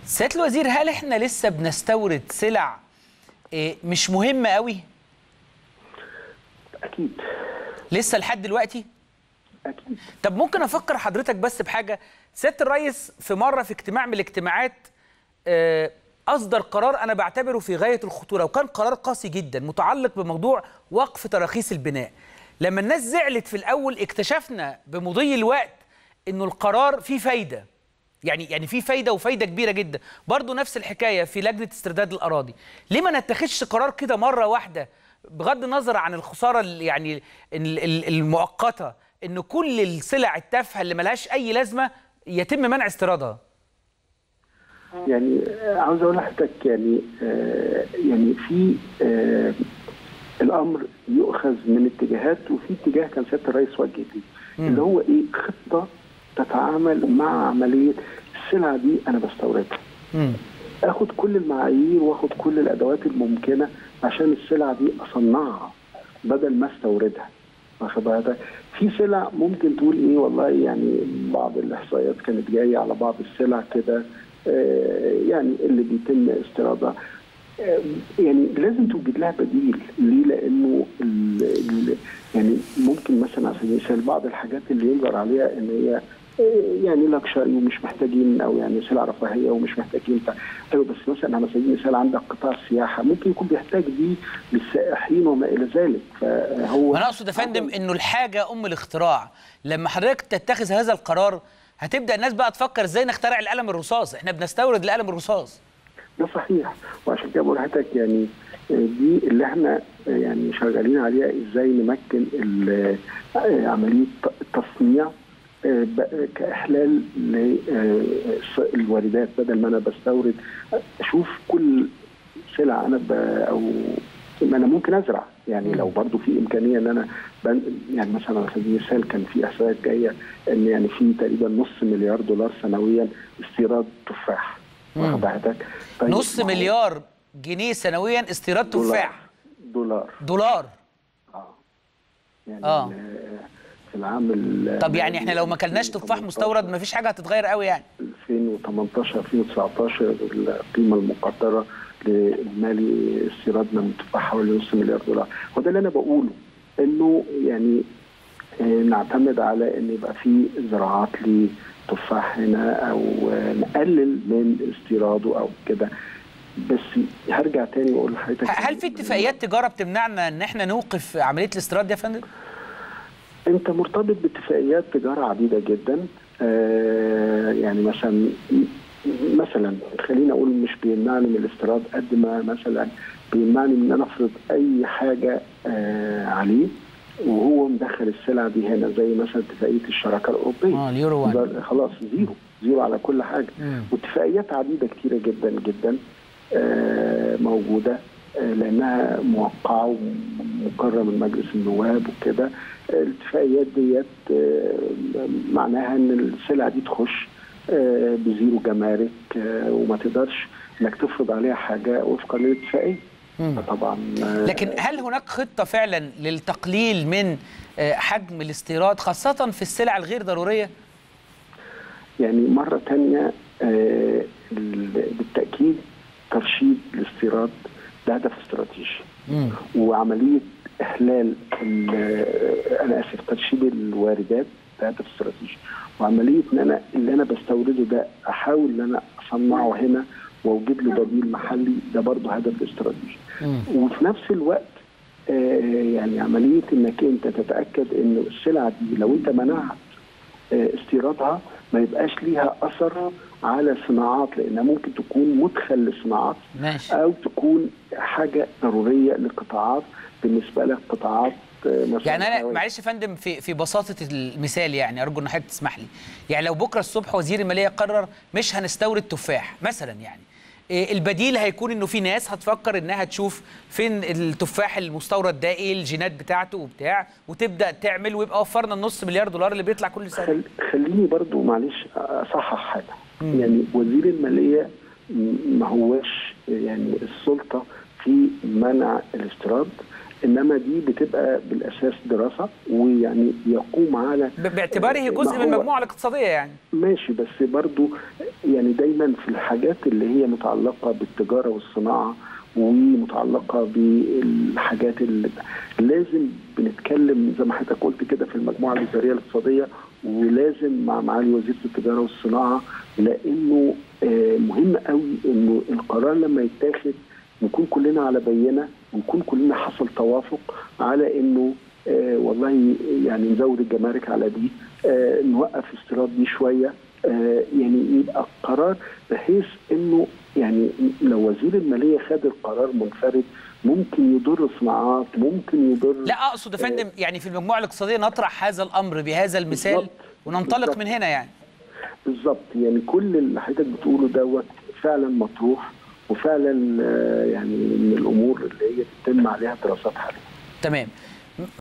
سياده الوزير هل احنا لسه بنستورد سلع إيه، مش مهمه قوي اكيد لسه لحد دلوقتي اكيد طب ممكن افكر حضرتك بس بحاجه سياده الرئيس في مره في اجتماع من الاجتماعات آه، اصدر قرار انا بعتبره في غايه الخطوره وكان قرار قاسي جدا متعلق بموضوع وقف تراخيص البناء لما الناس زعلت في الاول اكتشفنا بمضي الوقت انه القرار فيه فايده يعني يعني في فايده وفايده كبيره جدا برضه نفس الحكايه في لجنه استرداد الاراضي ليه ما نتخذش قرار كده مره واحده بغض النظر عن الخساره ال- يعني ال- ال- المؤقته ان كل السلع التافهه اللي ملهاش اي لازمه يتم منع استيرادها يعني آه، عاوز اقول لحضرتك يعني آه يعني في آه الامر يؤخذ من اتجاهات وفي اتجاه كان سياده الرئيس وجه ليه اللي هو ايه خطه تتعامل مع عمليه السلعه دي انا بستوردها مم. اخد كل المعايير واخد كل الادوات الممكنه عشان السلعه دي اصنعها بدل ما استوردها واخد بالك في سلع ممكن تقول ايه والله يعني بعض الاحصائيات كانت جايه على بعض السلع كده آه، يعني اللي بيتم استيرادها آه، يعني لازم توجد لها بديل ليه؟ لانه ال ال يعني ممكن مثلا على سبيل المثال بعض الحاجات اللي ينظر عليها ان هي آه، يعني لكشري ومش محتاجين او يعني سلع رفاهيه ومش محتاجين بتاع ايوه بس مثلا على سبيل المثال عندك قطاع السياحه ممكن يكون بيحتاج دي للسائحين وما الى ذلك فهو انا اقصد يا فندم انه الحاجه ام الاختراع لما حضرتك تتخذ هذا القرار هتبدا الناس بقى تفكر ازاي نخترع القلم الرصاص احنا بنستورد القلم الرصاص ده صحيح وعشان كده بقول لحضرتك يعني دي اللي احنا يعني شغالين عليها ازاي نمكن ال- عمليه التصنيع ب- كاحلال للواردات بدل ما انا بستورد اشوف كل سلعه انا ب او ما انا ممكن ازرع يعني لو برضو في امكانيه ان انا بن يعني مثلا على سبيل المثال كان في احصائيات جايه ان يعني في تقريبا نص مليار دولار سنويا استيراد تفاح واخد بالك طيب نص ما هو مليار جنيه سنويا استيراد دولار. تفاح دولار دولار اه يعني آه. ال- في العام ال- طب يعني احنا لو ما كلناش تفاح مستورد مفيش حاجه هتتغير قوي يعني 2018 2019 القيمه المقدره لإجمالي استيرادنا من التفاح حوالي نص مليار دولار وده اللي انا بقوله انه يعني آه، نعتمد على ان يبقى في زراعات لتفاح هنا او آه، نقلل من استيراده او كده بس هرجع تاني واقول لحضرتك هل في اتفاقيات تجاره بتمنعنا ان احنا نوقف عمليه الاستيراد دي يا فندم؟ انت مرتبط باتفاقيات تجاره عديده جدا آه يعني مثلا مثلا خليني اقول مش بيمنعني من الاستيراد قد ما مثلا بيمنعني من ان انا افرض اي حاجه آه عليه وهو مدخل السلع دي هنا زي مثلا اتفاقيه الشراكه الاوروبيه اه اليورو وان ده خلاص زيرو زيرو على كل حاجه مم. واتفاقيات عديده كتيره جدا جدا آه، موجوده آه، لانها موقعه ومقرره من مجلس النواب وكده آه، الاتفاقيات ديت آه، معناها ان السلع دي تخش آه، بزيرو جمارك آه، وما تقدرش انك تفرض عليها حاجه وفقا للاتفاقيه مم. طبعا آه، لكن هل هناك خطه فعلا للتقليل من آه، حجم الاستيراد خاصه في السلع الغير ضروريه؟ يعني مرة تانية آه، ال- بالتأكيد ترشيد الاستيراد ده هدف استراتيجي مم. وعملية إحلال ال- آه، أنا آسف ترشيد الواردات ده هدف استراتيجي وعملية إن أنا اللي أنا بستورده ده أحاول إن أنا أصنعه هنا وأوجد له بديل محلي ده برضه هدف استراتيجي مم. وفي نفس الوقت آه، يعني عملية إنك أنت تتأكد إن السلعة دي لو أنت منعت آه، استيرادها ما يبقاش ليها اثر على صناعات لانها ممكن تكون مدخل لصناعات ماشي او تكون حاجه ضروريه لقطاعات بالنسبه لك قطاعات آه، مثلا يعني انا حيوية. معلش يا فندم في في بساطه المثال يعني ارجو ان حضرتك تسمح لي يعني لو بكره الصبح وزير الماليه قرر مش هنستورد تفاح مثلا يعني إيه البديل هيكون انه في ناس هتفكر انها تشوف فين التفاح المستورد ده ايه الجينات بتاعته وبتاع وتبدا تعمل ويبقى وفرنا النص مليار دولار اللي بيطلع كل سنه خل... خليني برضو معلش اصحح حاجه يعني وزير الماليه م- ما هوش يعني السلطه في منع الاستيراد انما دي بتبقى بالاساس دراسه ويعني يقوم على ب- باعتباره ما جزء من هو- المجموعه الاقتصاديه يعني ماشي بس برضو يعني دايما في الحاجات اللي هي متعلقه بالتجاره والصناعه ومتعلقه بالحاجات اللي لازم بنتكلم زي ما حضرتك قلت كده في المجموعه الوزاريه الاقتصاديه ولازم مع معالي وزيره التجاره والصناعه لانه آه، مهم قوي انه القرار لما يتاخد نكون كلنا على بينه ونكون كلنا حصل توافق على انه آه والله يعني نزود الجمارك على دي آه نوقف استيراد دي شويه آه يعني يبقى قرار بحيث انه يعني لو وزير الماليه خد القرار منفرد ممكن يضر صناعات ممكن يضر لا اقصد يا فندم يعني في المجموعه الاقتصاديه نطرح هذا الامر بهذا المثال بالظبط. وننطلق بالظبط. من هنا يعني بالظبط يعني كل اللي حضرتك بتقوله دوت فعلا مطروح وفعلا آه، يعني من الامور اللي هي بتتم عليها دراسات حاليا تمام